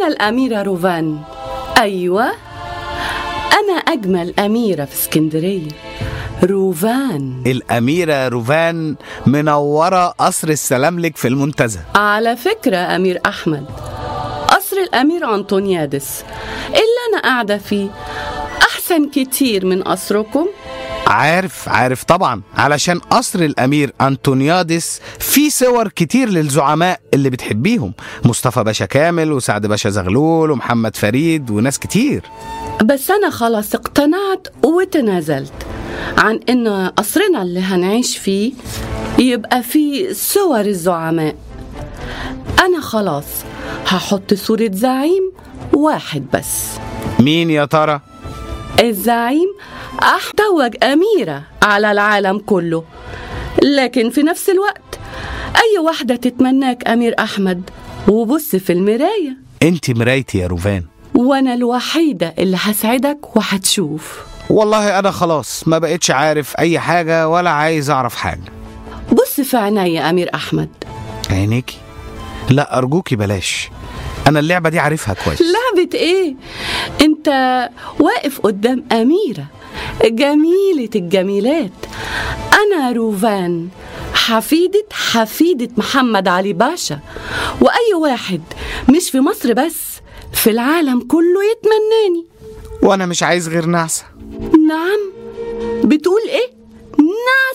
أنا الأميرة روفان أيوة أنا أجمل أميرة في اسكندرية روفان الأميرة روفان منورة قصر السلاملك في المنتزه على فكرة أمير أحمد قصر الأمير أنطونيادس اللي أنا قاعدة فيه أحسن كتير من قصركم عارف عارف طبعا علشان قصر الأمير أنطونيادس فيه صور كتير للزعماء اللي بتحبيهم مصطفى باشا كامل وسعد باشا زغلول ومحمد فريد وناس كتير بس أنا خلاص اقتنعت وتنازلت عن إن قصرنا اللي هنعيش فيه يبقى فيه صور الزعماء أنا خلاص هحط صورة زعيم واحد بس مين يا ترى؟ الزعيم أحتوج أميرة على العالم كله لكن في نفس الوقت أي واحدة تتمناك أمير أحمد وبص في المراية انت مرايتي يا روفان وأنا الوحيدة اللي هسعدك وهتشوف والله أنا خلاص ما بقتش عارف أي حاجة ولا عايز أعرف حاجة بص في عيني يا أمير أحمد عينيكي لا أرجوكي بلاش أنا اللعبة دي عارفها كويس لعبة إيه؟ أنت واقف قدام أميرة جميلة الجميلات أنا روفان حفيدة حفيدة محمد علي باشا وأي واحد مش في مصر بس في العالم كله يتمناني وأنا مش عايز غير نعسة نعم بتقول إيه؟ نعم